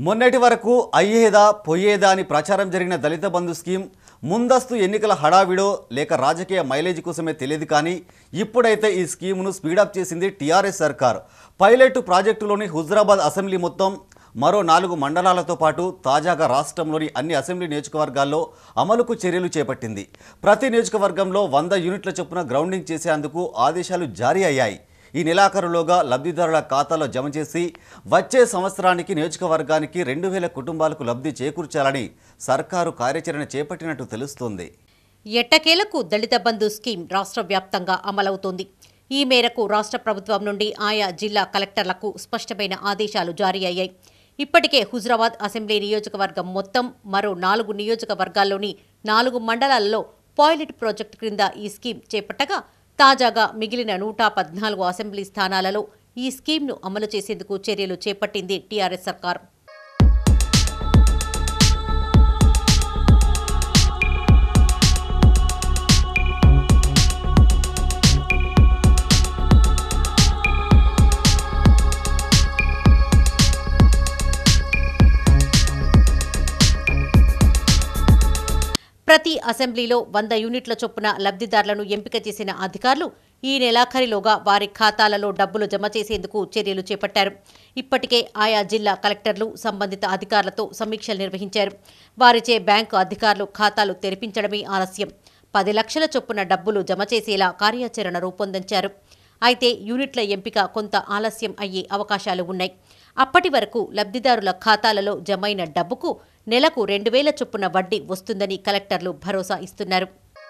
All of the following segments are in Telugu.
మొన్నటి వరకు అయ్యేదా పొయ్యేదా అని ప్రచారం జరిగిన దళిత బంధు స్కీమ్ ముందస్తు ఎన్నికల హడావిడో లేక రాజకీయ మైలేజ్ కోసమే తెలియదు కానీ ఇప్పుడైతే ఈ స్కీమ్ను స్పీడప్ చేసింది టీఆర్ఎస్ సర్కార్ పైలట్ ప్రాజెక్టులోని హుజరాబాద్ అసెంబ్లీ మొత్తం మరో నాలుగు మండలాలతో పాటు తాజాగా రాష్ట్రంలోని అన్ని అసెంబ్లీ నియోజకవర్గాల్లో అమలుకు చర్యలు చేపట్టింది ప్రతి నియోజకవర్గంలో వంద యూనిట్ల చొప్పున గ్రౌండింగ్ చేసేందుకు ఆదేశాలు జారీ అయ్యాయి ఈ నెలాఖరులోగా లబ్ధిదారుల ఖాతాలో జమ చేసి వచ్చే సంవత్సరానికి నియోజకవర్గానికి రెండు వేల కుటుంబాలకు లబ్ధి చేకూర్చాలని సర్కారు కార్యాచరణ చేపట్టినట్టు తెలుస్తోంది ఎట్టకేలకు దళిత బంధు స్కీమ్ రాష్ట్ర వ్యాప్తంగా అమలవుతోంది ఈ మేరకు రాష్ట్ర ప్రభుత్వం నుండి ఆయా జిల్లా కలెక్టర్లకు స్పష్టమైన ఆదేశాలు జారీ అయ్యాయి ఇప్పటికే హుజరాబాద్ అసెంబ్లీ నియోజకవర్గం మొత్తం మరో నాలుగు నియోజకవర్గాల్లోని నాలుగు మండలాల్లో పాయిలట్ ప్రాజెక్టు క్రింద ఈ స్కీమ్ చేపట్టగా తాజాగా మిగిలిన నూట పద్నాలుగు అసెంబ్లీ స్థానాలలో ఈ స్కీమ్ను అమలు చేసేందుకు చర్యలు చేపట్టింది టీఆర్ఎస్ సర్కార్ ప్రతి అసెంబ్లీలో వంద యూనిట్ల చొప్పున లబ్ధిదారులను ఎంపిక చేసిన అధికారులు ఈ నెలాఖరిలోగా వారి ఖాతాలలో డబ్బులు జమ చేసేందుకు చర్యలు చేపట్టారు ఇప్పటికే ఆయా జిల్లా కలెక్టర్లు సంబంధిత అధికారులతో సమీక్షలు నిర్వహించారు వారిచే బ్యాంకు అధికారులు ఖాతాలు తెరిపించడమే ఆలస్యం పది లక్షల చొప్పున డబ్బులు జమ చేసేలా కార్యాచరణ రూపొందించారు అయితే యూనిట్ల ఎంపిక కొంత ఆలస్యం అయ్యే అవకాశాలు ఉన్నాయి అప్పటి వరకు లబ్ధిదారుల ఖాతాలలో జమైన డబ్బుకు నెలకు రెండు వేల చొప్పున వడ్డీ వస్తుందని కలెక్టర్లు భరోసా ఇస్తున్నారు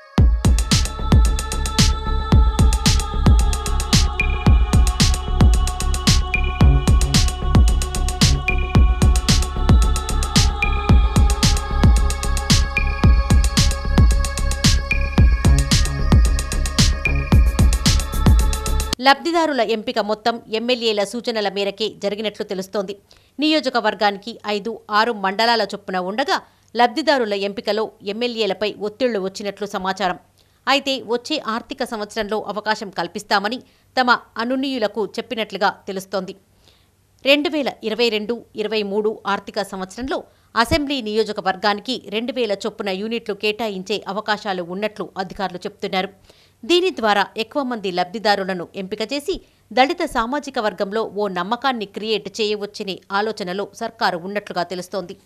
లబ్ధిదారుల ఎంపిక మొత్తం ఎమ్మెల్యేల సూచనల మేరకే జరిగినట్లు తెలుస్తోంది నియోజకవర్గానికి ఐదు ఆరు మండలాల చొప్పున ఉండగా లబ్ధిదారుల ఎంపికలో ఎమ్మెల్యేలపై ఒత్తిళ్లు వచ్చినట్లు సమాచారం అయితే వచ్చే ఆర్థిక సంవత్సరంలో అవకాశం కల్పిస్తామని తమ అనునీయులకు చెప్పినట్లుగా తెలుస్తోంది రెండు వేల ఇరవై రెండు ఇరవై మూడు ఆర్థిక సంవత్సరంలో అసెంబ్లీ నియోజకవర్గానికి రెండు వేల చొప్పున యూనిట్లు కేటాయించే అవకాశాలు ఉన్నట్లు అధికారులు చెబుతున్నారు దీని ద్వారా ఎక్కువ మంది లబ్ధిదారులను ఎంపిక చేసి దళిత సామాజిక వర్గంలో ఓ నమ్మకాన్ని క్రియేట్ చేయవచ్చనే ఆలోచనలో సర్కారు ఉన్నట్లుగా తెలుస్తోంది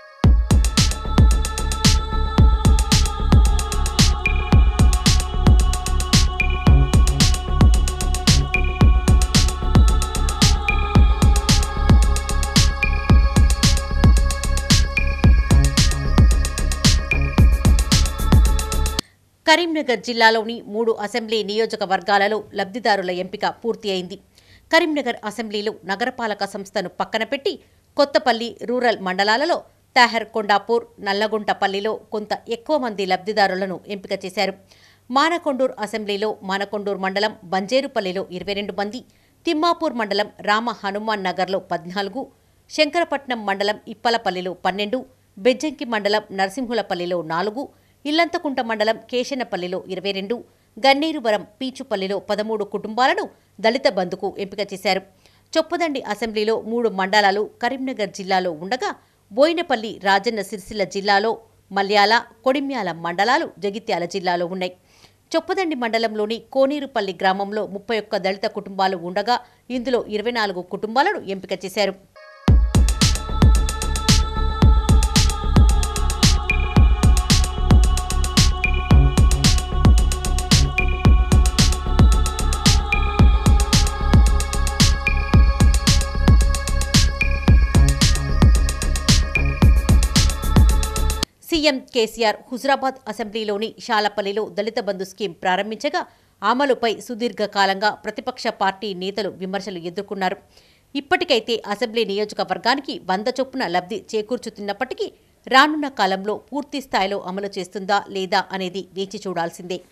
కరీంనగర్ జిల్లాలోని మూడు అసెంబ్లీ నియోజకవర్గాలలో లబ్ధిదారుల ఎంపిక పూర్తి అయింది కరీంనగర్ అసెంబ్లీలో నగరపాలక సంస్థను పక్కన పెట్టి కొత్తపల్లి రూరల్ మండలాలలో తాహర్ కొండాపూర్ నల్లగుంటపల్లిలో కొంత ఎక్కువ మంది లబ్ధిదారులను ఎంపిక చేశారు మానకొండూర్ అసెంబ్లీలో మానకొండూర్ మండలం బంజేరుపల్లిలో ఇరవై రెండు మంది తిమ్మాపూర్ మండలం రామ హనుమాన్ నగర్లో పద్నాలుగు శంకరపట్నం మండలం ఇప్పలపల్లిలో పన్నెండు బెజ్జంకి మండలం నరసింహులపల్లిలో నాలుగు ఇల్లంతకుంట మండలం కేశనపల్లిలో ఇరవై రెండు గన్నేరువరం పీచుపల్లిలో పదమూడు కుటుంబాలను దళిత బంధుకు ఎంపిక చేశారు చొప్పదండి అసెంబ్లీలో మూడు మండలాలు కరీంనగర్ జిల్లాలో ఉండగా బోయినపల్లి రాజన్న సిరిసిల్ల జిల్లాలో మల్యాల కొడిమ్యాల మండలాలు జగిత్యాల జిల్లాలో ఉన్నాయి చొప్పదండి మండలంలోని కోనేరుపల్లి గ్రామంలో ముప్పై ఒక్క దళిత కుటుంబాలు ఉండగా ఇందులో ఇరవై నాలుగు కుటుంబాలను ఎంపిక చేశారు సీఎం కేసీఆర్ హుజరాబాద్ అసెంబ్లీలోని షాలపల్లిలో దళిత బంధు స్కీమ్ ప్రారంభించగా అమలుపై సుదీర్ఘకాలంగా ప్రతిపక్ష పార్టీ నేతలు విమర్శలు ఎదుర్కొన్నారు ఇప్పటికైతే అసెంబ్లీ నియోజకవర్గానికి వంద చొప్పున లబ్ధి చేకూర్చుతున్నప్పటికీ రానున్న కాలంలో పూర్తి స్థాయిలో అమలు చేస్తుందా లేదా అనేది వేచి చూడాల్సిందే